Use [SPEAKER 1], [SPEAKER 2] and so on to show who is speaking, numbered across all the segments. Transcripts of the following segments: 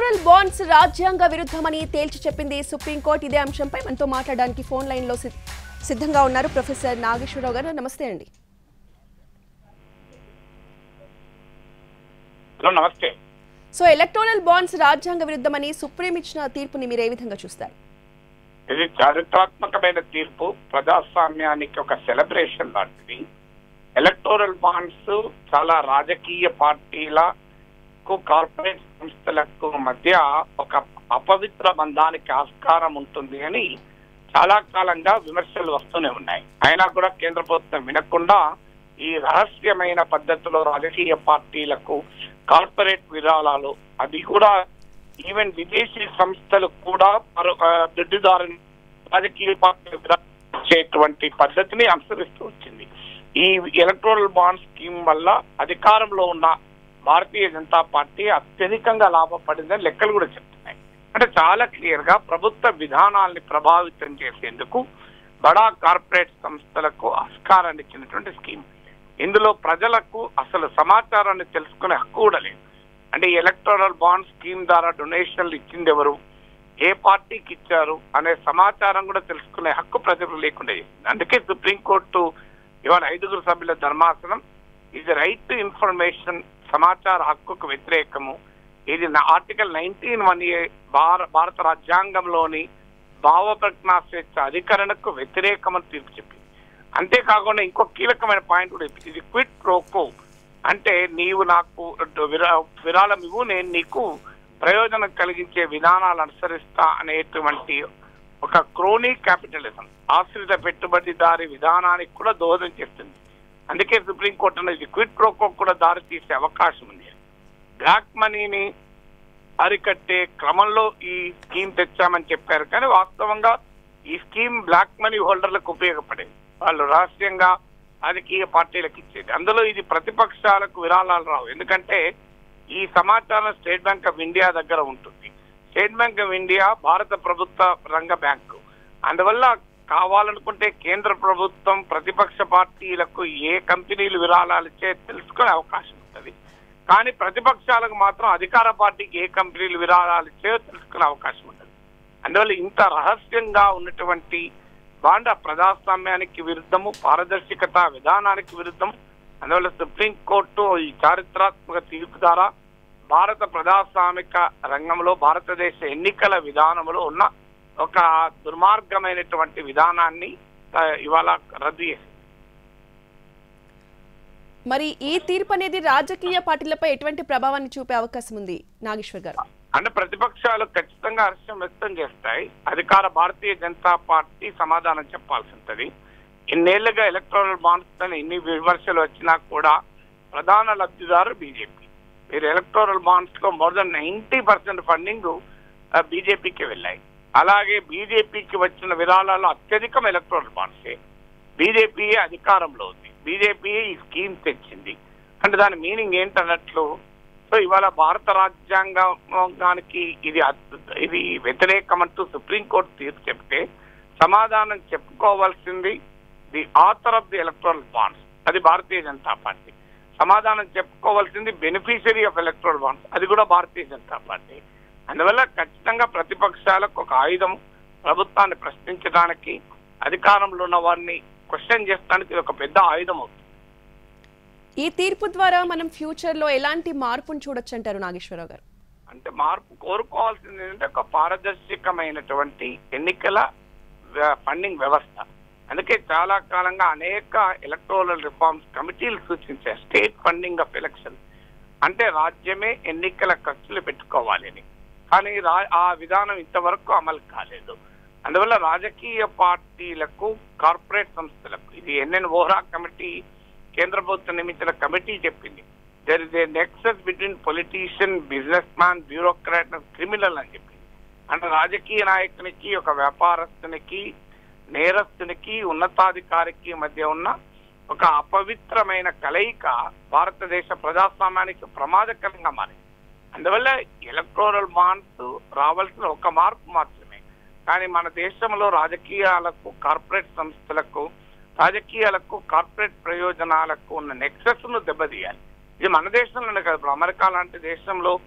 [SPEAKER 1] electoral bonds రాజ్యాంగ విరుద్ధమని తేల్చి చెప్పింది సుప్రీంకోర్టు ఇదే అంశంపై మనతో మాట్లాడడానికి ఫోన్ లైన్ లో సి- సిద్ధంగా ఉన్నారు ప్రొఫెసర్ నాగేశ్వరరావు గారు నమస్తే అండి
[SPEAKER 2] హలో నమస్తే
[SPEAKER 1] సో ఎలక్టోరల్ బాండ్స్ రాజ్యాంగ విరుద్ధమని సుప్రీం ఇచ్చిన తీర్పుని మీరు ఏ విధంగా చూస్తారు
[SPEAKER 2] ఇది చారిత్రాత్మకమైన తీర్పు ప్రజాస్వామ్యానికి ఒక సెలబ్రేషన్ లాంటిది ఎలక్టోరల్ బాండ్స్ చాలా రాజకీయ పార్టీలకు కార్పొరేట్ సంస్థలకు మధ్య ఒక అపవిత్ర బంధానికి ఆస్కారం ఉంటుంది అని చాలా కాలంగా విమర్శలు వస్తూనే ఉన్నాయి అయినా కూడా కేంద్ర ప్రభుత్వం వినకుండా ఈ రహస్యమైన పద్ధతిలో రాజకీయ పార్టీలకు కార్పొరేట్ విరాళాలు అది కూడా ఈవెన్ విదేశీ సంస్థలు కూడా మరో- ఆ, దొడ్డిదారుని రాజకీయ పార్టీలు ఇచ్చేటువంటి పద్ధతిని అనుసరిస్తూ వచ్చింది ఈ ఎలక్ట్రల్ బాండ్ స్కీమ్ వల్ల అధికారంలో ఉన్న భారతీయ జనతా పార్టీ అత్యధికంగా లాభపడిందని లెక్కలు కూడా చెప్తున్నాయి అంటే చాలా క్లియర్ గా ప్రభుత్వ విధానాల్ని ప్రభావితం చేసేందుకు బడా కార్పొరేట్ సంస్థలకు ఆస్కారాన్ని ఇచ్చినటువంటి స్కీమ్ ఇందులో ప్రజలకు అసలు సమాచారాన్ని తెలుసుకునే హక్కు కూడా లేదు అంటే ఈ ఎలక్టోరల్ బాండ్ స్కీమ్ ద్వారా డొనేషన్లు ఇచ్చింది ఎవరు ఏ పార్టీకి ఇచ్చారు అనే సమాచారం కూడా తెలుసుకునే హక్కు ప్రజలకు లేకుండా చేసింది అందుకే సుప్రీంకోర్టు ఇవాళ ఐదుగురు సభ్యుల ధర్మాసనం ఇది రైట్ టు ఇన్ఫర్మేషన్ సమాచార హక్కుకు వ్యతిరేకము ఇది నా ఆర్టికల్ నైన్టీన్ వన్ ఏ భార భారత రాజ్యాంగంలోని భావ ప్రజ్ఞా స్వేచ్ఛ అధికరణకు వ్యతిరేకమని తీర్పు చెప్పింది అంతేకాకుండా ఇంకో కీలకమైన పాయింట్ కూడా చెప్పింది ఇది క్విట్ ప్రోకో అంటే నీవు నాకు విరా విరాళం ఇవ్వు నేను నీకు ప్రయోజనం కలిగించే విధానాలు అనుసరిస్తా అనేటువంటి ఒక క్రోనీ క్యాపిటలిజం ఆశ్రిత పెట్టుబడిదారి విధానానికి కూడా దోహదం చేస్తుంది అందుకే సుప్రీంకోర్టు అనేది క్విట్ ప్రోకో కూడా దారి తీసే అవకాశం ఉంది బ్లాక్ మనీని అరికట్టే క్రమంలో ఈ స్కీమ్ తెచ్చామని చెప్పారు కానీ వాస్తవంగా ఈ స్కీమ్ బ్లాక్ మనీ హోల్డర్లకు ఉపయోగపడేది వాళ్ళు రహస్యంగా రాజకీయ పార్టీలకు ఇచ్చేది అందులో ఇది ప్రతిపక్షాలకు విరాళాలు రావు ఎందుకంటే ఈ సమాచారం స్టేట్ బ్యాంక్ ఆఫ్ ఇండియా దగ్గర ఉంటుంది స్టేట్ బ్యాంక్ ఆఫ్ ఇండియా భారత ప్రభుత్వ రంగ బ్యాంకు అందువల్ల కావాలనుకుంటే కేంద్ర ప్రభుత్వం ప్రతిపక్ష పార్టీలకు ఏ కంపెనీలు విరాళాలు ఇచ్చే తెలుసుకునే అవకాశం ఉంటుంది కానీ ప్రతిపక్షాలకు మాత్రం అధికార పార్టీకి ఏ కంపెనీలు విరాళాలు ఇచ్చాయో తెలుసుకునే అవకాశం ఉంటుంది అందువల్ల ఇంత రహస్యంగా ఉన్నటువంటి బాండ ప్రజాస్వామ్యానికి విరుద్ధము పారదర్శకత విధానానికి విరుద్ధం అందువల్ల సుప్రీంకోర్టు ఈ చారిత్రాత్మక తీర్పు ద్వారా భారత ప్రజాస్వామిక రంగంలో భారతదేశ ఎన్నికల విధానంలో ఉన్న ఒక దుర్మార్గమైనటువంటి విధానాన్ని ఆ, ఇవాళ రద్దు చేసింది
[SPEAKER 1] మరి ఈ తీర్పు అనేది రాజకీయ పార్టీలపై ఎటువంటి ప్రభావాన్ని చూపే అవకాశం ఉంది నాగేశ్వర్ గారు
[SPEAKER 2] అంటే ప్రతిపక్షాలు ఖచ్చితంగా హర్షం వ్యక్తం చేస్తాయి అధికార భారతీయ జనతా పార్టీ సమాధానం చెప్పాల్సి ఉంటది ఇన్నేళ్లుగా ఎలక్ట్రానల్ బాండ్స్ అని ఇన్ని విమర్శలు వచ్చినా కూడా ప్రధాన లబ్ధిదారు బీజేపీ మీరు ఎలక్టోరల్ బాండ్స్ లో more than ninety percent funding బీజేపీకి వెళ్ళాయి అలాగే బీజేపీకి వచ్చిన విరాళాలు అత్యధికం ఎలక్టోరల్ బాండ్సే బీజేపీ అధికారంలో ఉంది బీజేపీ ఈ స్కీమ్ తెచ్చింది అంటే దాని మీనింగ్ ఏంటన్నట్లు సో ఇవాళ భారత రాజ్యాంగానికి ఇది అద్- ఇది వ్యతిరేకమంటూ సుప్రీంకోర్టు తీర్పు చెప్తే సమాధానం చెప్పుకోవాల్సింది the author of the electoral bonds అది భారతీయ జనతా పార్టీ సమాధానం చెప్పుకోవాల్సింది బెనిఫిషియరీ ఆఫ్ ఎలక్ట్రల్ బాండ్స్ అది కూడా భారతీయ జనతా పార్టీ అందువల్ల ఖచ్చితంగా ప్రతిపక్షాలకు ఒక ఆయుధం ప్రభుత్వాన్ని ప్రశ్నించడానికి అధికారంలో ఉన్న వారిని క్వశ్చన్ చేసడానికి ఇది ఒక పెద్ద ఆయుధం అవుతుంది
[SPEAKER 1] ఈ తీర్పు ద్వారా మనం ఫ్యూచర్ లో ఎలాంటి మార్పును చూడొచ్చు అంటారు నాగేశ్వరరావు గారు
[SPEAKER 2] అంటే మార్పు కోరుకోవాల్సింది ఏంటంటే ఒక పారదర్శకమైనటువంటి ఎన్నికల వ్య- ఫండింగ్ వ్యవస్థ అందుకే చాలా కాలంగా అనేక ఎలక్ట్రోరల్ రిఫార్మ్స్ కమిటీలు సూచించాయి స్టేట్ ఫండింగ్ ఆఫ్ ఎలక్షన్ అంటే రాజ్యమే ఎన్నికల ఖర్చులు పెట్టుకోవాలి అని కానీ రా- ఆ విధానం ఇంతవరకు అమలు కాలేదు అందువల్ల రాజకీయ పార్టీలకు కార్పొరేట్ సంస్థలకు ఇది ఎన్ఎన్ వోహ్రా కమిటీ కేంద్ర ప్రభుత్వం నియమించిన కమిటీ చెప్పింది there is a nexus between politician businessman bureaucrat criminal అని చెప్పింది అంటే రాజకీయ నాయకునికి ఒక వ్యాపారస్తునికి నేరస్తునికి ఉన్నతాధికారికి మధ్య ఉన్న ఒక అపవిత్రమైన కలయిక భారతదేశ ప్రజాస్వామ్యానికి ప్రమాదకరంగా మారింది అందువల్ల ఎలక్ట్రోరల్ బాండ్స్ రావాల్సిన ఒక మార్పు మాత్రమే కానీ మన దేశంలో రాజకీయాలకు కార్పొరేట్ సంస్థలకు రాజకీయాలకు కార్పొరేట్ ప్రయోజనాలకు ఉన్న నెక్సెస్ ను దెబ్బతీయాలి ఇది మన దేశంలోనే కాదు ఇప్పుడు అమెరికా లాంటి దేశంలో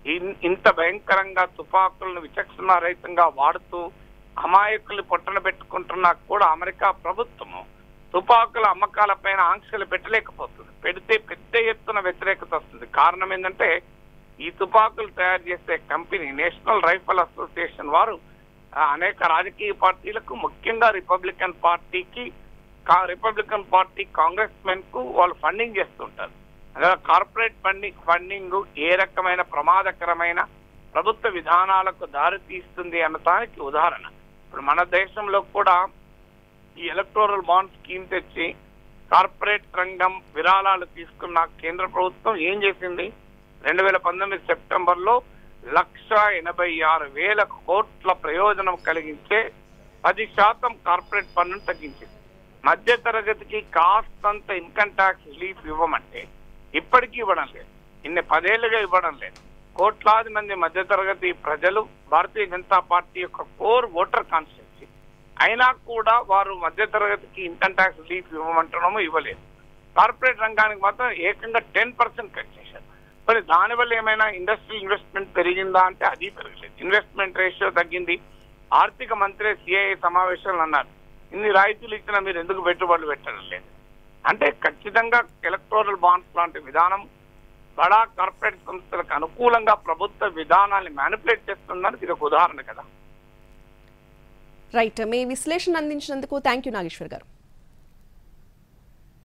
[SPEAKER 2] ఇన్- ఇంత భయంకరంగా తుపాకులను విచక్షణారహితంగా వాడుతూ అమాయకుల్ని పొట్టన పెట్టుకుంటున్నా కూడా అమెరికా ప్రభుత్వము తుపాకుల అమ్మకాలపైన ఆంక్షలు పెట్టలేకపోతుంది పెడితే పెద్ద ఎత్తున వ్యతిరేకత వస్తుంది కారణం ఏంటంటే ఈ తుపాకులు తయారు చేసే కంపెనీ నేషనల్ రైఫల్ అసోసియేషన్ వారు ఆ, అనేక రాజకీయ పార్టీలకు ముఖ్యంగా రిపబ్లికన్ పార్టీకి కా- రిపబ్లికన్ పార్టీ కాంగ్రెస్ మెన్ కు వాళ్ళు ఫండింగ్ చేస్తుంటారు అదే కార్పొరేట్ ఫండింగ్ ఫండింగ్ ఏ రకమైన ప్రమాదకరమైన ప్రభుత్వ విధానాలకు దారి తీస్తుంది అన్నదానికి ఉదాహరణ ఇప్పుడు మన దేశంలో కూడా ఈ ఎలక్టోరల్ బాండ్ స్కీమ్ తెచ్చి కార్పొరేట్ రంగం విరాళాలు తీసుకున్న కేంద్ర ప్రభుత్వం ఏం చేసింది రెండు వేల పంతొమ్మిది సెప్టెంబర్ లో లక్ష ఎనభై ఆరు వేల కోట్ల ప్రయోజనం కలిగించే పది శాతం కార్పొరేట్ పన్నును తగ్గించింది మధ్య తరగతికి కాస్తంత ఇన్కమ్ ట్యాక్స్ రిలీఫ్ ఇవ్వమంటే ఇప్పటికీ ఇవ్వడం లేదు ఇన్ని పదేళ్లుగా ఇవ్వడం లేదు కోట్లాది మంది మధ్యతరగతి ప్రజలు భారతీయ జనతా పార్టీ యొక్క కోర్ ఓటర్ కాన్స్టిట్యూన్సీ అయినా కూడా వారు మధ్యతరగతికి ఇన్కమ్ ట్యాక్స్ రిలీఫ్ ఇవ్వమంటడము ఇవ్వలేదు కార్పొరేట్ రంగానికి మాత్రం ఏకంగా టెన్ పర్సెంట్ కట్ చేశారు మరి దానివల్ల ఏమైనా ఇండస్ట్రియల్ ఇన్వెస్ట్మెంట్ పెరిగిందా అంటే అది పెరగలేదు ఇన్వెస్ట్మెంట్ రేషియో తగ్గింది ఆర్థిక మంత్రి సిఐఏ సమావేశాలు అన్నారు ఇన్ని రాయితీలు ఇచ్చినా మీరు ఎందుకు పెట్టుబడులు పెట్టడం లేదు అంటే ఖచ్చితంగా ఎలక్టోరల్ బాండ్స్ లాంటి విధానం బడా కార్పొరేట్ సంస్థలకు అనుకూలంగా ప్రభుత్వ విధానాన్ని మ్యానిపులేట్ చేస్తుందని ఇది ఒక ఉదాహరణ కదా
[SPEAKER 1] రైట్ మీ విశ్లేషణ అందించినందుకు థ్యాంక్ యూ నాగేశ్వర్ గారు